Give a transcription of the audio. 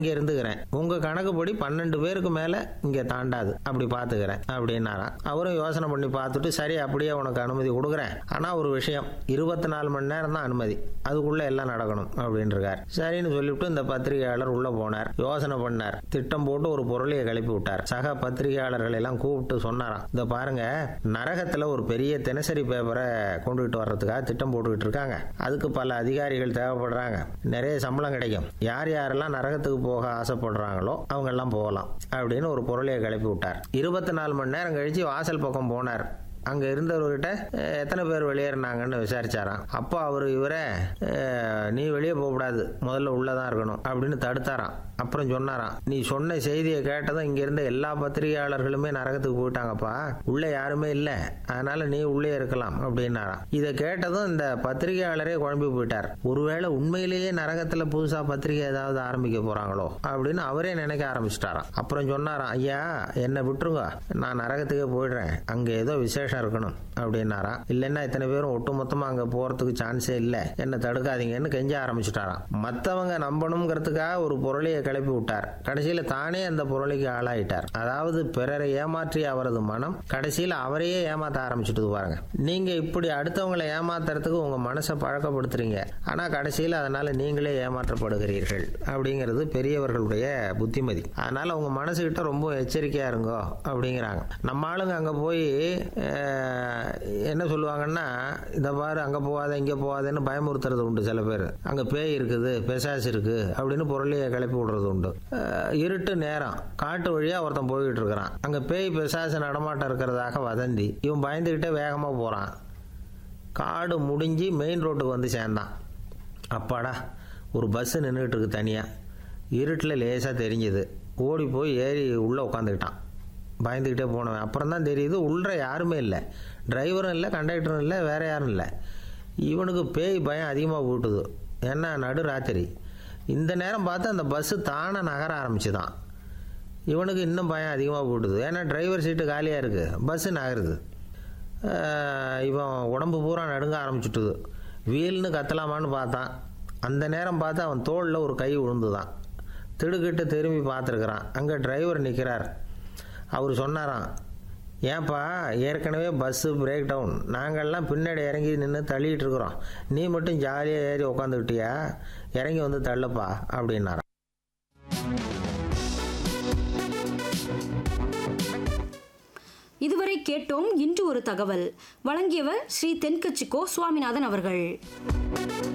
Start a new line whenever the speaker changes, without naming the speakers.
இங்க இருந்துக்கிறேன் உங்க கணக்குப்படி பன்னெண்டு பேருக்கு மேல இங்க தாண்டாது அப்படி பாத்துக்கிறேன் அப்படின்னாராம் அவரும் யோசனை பண்ணி பார்த்துட்டு சரி அப்படியே உனக்கு அனுமதி கொடுக்குறேன் ஆனா ஒரு விஷயம் இருபத்தி நாலு மணி நேரம் தான் அனுமதி அதுக்குள்ள எல்லாம் நடக்கணும் அப்படின்னு இருக்கார் சரின்னு சொல்லிவிட்டு இந்த பத்திரிகையாளர் உள்ள போனார் யோசனை பண்ணார் திட்டம் போட்டு ஒரு பொருளையை கிளப்பி விட்டார் சக பத்திரிகையாளர்களை எல்லாம் கூப்பிட்டு சொன்னாராம் இந்த பாருங்க நரகத்துல ஒரு பெரிய தினசரி பேப்பரை கொண்டுகிட்டு வர்றதுக்காக திட்டம் போட்டுக்கிட்டு இருக்காங்க அதுக்கு பல அதிகாரிகள் தேவைப்படுறாங்க நிறைய சம்பளம் கிடைக்கும் யார் யாரெல்லாம் நரகத்துக்கு போக ஆசைப்படுறாங்களோ அவங்க எல்லாம் போகலாம் அப்படின்னு ஒரு பொருளையை கிளப்பி விட்டார் இருபத்தி நாலு மணி நேரம் கழிச்சு வாசல் பக்கம் போனார் அங்க இருந்தவர்கிட்ட "அஹ், எத்தனை பேர் வெளியேறினாங்கன்னு விசாரிச்சாராம் அப்போ அவர் இவரை "அஹ், நீ வெளியே போகக்கூடாது முதல்ல உள்ளதான் இருக்கணும் அப்படின்னு தடுத்தாராம் அப்புறம் சொன்னாராம் நீ சொன்ன செய்தியை கேட்டதும் இங்க இருந்த எல்லா பத்திரிகையாளர்களுமே நரகத்துக்கு போயிட்டாங்கப்பா உள்ள யாருமே இல்லை அதனால நீ உள்ளே இருக்கலாம் அப்படின்னாராம் இதை கேட்டதும் இந்த பத்திரிகையாளரே குழம்பி போயிட்டார் ஒருவேளை உண்மையிலேயே நரகத்துல புதுசா பத்திரிகை ஏதாவது ஆரம்பிக்க போறாங்களோ அப்படின்னு அவரே நினைக்க ஆரம்பிச்சிட்டாராம் அப்புறம் சொன்னாராம் ஐயா என்னை விட்டுருங்க நான் நரகத்துக்கே போயிடுறேன் அங்க ஏதோ விசேஷம் இருக்கணும் அப்படின்னாராம் இல்லைன்னா இத்தனை பேரும் ஒட்டுமொத்தமா அங்க போறதுக்கு சான்ஸே இல்லை என்ன தடுக்காதீங்கன்னு கெஞ்ச ஆரம்பிச்சுட்டாராம் மத்தவங்க நம்பணுங்கிறதுக்காக ஒரு பொருளையை கிளப்பி விட்டார் கடைசியில தானே அந்த பொருளைக்கு ஆளாயிட்டார் அதாவது பிறரை ஏமாற்றிய அவரது மனம் கடைசியில அவரையே ஏமாத்த ஆரம்பிச்சுட்டு பாருங்க நீங்க இப்படி அடுத்தவங்களை ஏமாத்துறதுக்கு உங்க மனசை பழக்கப்படுத்துறீங்க ஆனா கடைசியில அதனால நீங்களே ஏமாற்றப்படுகிறீர்கள் அப்படிங்கிறது பெரியவர்களுடைய புத்திமதி அதனால உங்க மனசுகிட்ட ரொம்ப எச்சரிக்கையா இருங்கோ அப்படிங்கிறாங்க நம்ம ஆளுங்க அங்க போய் அஹ், என்ன சொல்லுவாங்கன்னா இந்த பாரு அங்க போகாத இங்க போகாதன்னு பயமுறுத்துறது உண்டு சில பேர் அங்க பேய் இருக்குது பெசாஸ் இருக்கு அப்படின்னு பொருளையை கிளப்பி விடுறது உண்டு அஹ், இருட்டு நேரம் காட்டு வழியா ஒருத்தன் போய்கிட்டு இருக்கிறான் அங்க பேய் பெசாசு நடமாட்டம் இருக்கிறதாக வதந்தி இவன் பயந்துகிட்டே வேகமா போறான் காடு முடிஞ்சு மெயின் ரோட்டுக்கு வந்து சேர்ந்தான் அப்பாடா ஒரு பஸ்ஸு நின்றுட்டு இருக்கு தனியாக இருட்டில் லேசாக தெரிஞ்சுது ஓடி போய் ஏறி உள்ளே உட்காந்துக்கிட்டான் பயந்துக்கிட்டே போனவன் அப்புறம் தான் தெரியுது உள்ள யாருமே இல்லை டிரைவரும் இல்லை கண்டக்டரும் இல்லை வேற யாரும் இல்லை இவனுக்கு பேய் பயம் அதிகமாக போட்டுது ஏன்னா நடு ராத்திரி இந்த நேரம் பார்த்து அந்த பஸ்ஸு தானே நகர ஆரம்பிச்சுதான் இவனுக்கு இன்னும் பயம் அதிகமாக போட்டுது ஏன்னா டிரைவர் சீட்டு காலியாக இருக்குது பஸ்ஸு நகருது ஆஹ் இவன் உடம்பு பூரா நடுங்க ஆரம்பிச்சுட்டுது வீல்னு கத்தலாமான்னு பார்த்தான் அந்த நேரம் பார்த்து அவன் தோளில் ஒரு கை விழுந்துதான் திடுக்கிட்டு திரும்பி பார்த்துருக்குறான் அங்கே டிரைவர் நிற்கிறார் அவர் சொன்னாராம் ஏன்பா ஏற்கனவே பஸ்ஸு பிரேக் டவுன் நாங்கள்லாம் பின்னாடி இறங்கி நின்று தள்ளிட்டு இருக்கிறோம் நீ மட்டும் ஜாலியாக ஏறி உக்காந்துக்கிட்டியா இறங்கி வந்து தள்ளுப்பா அப்படின்னாராம்
இதுவரை கேட்டோம் இன்று ஒரு தகவல் வழங்கியவர் ஸ்ரீ தென்கட்சிக்கோ சுவாமிநாதன் அவர்கள்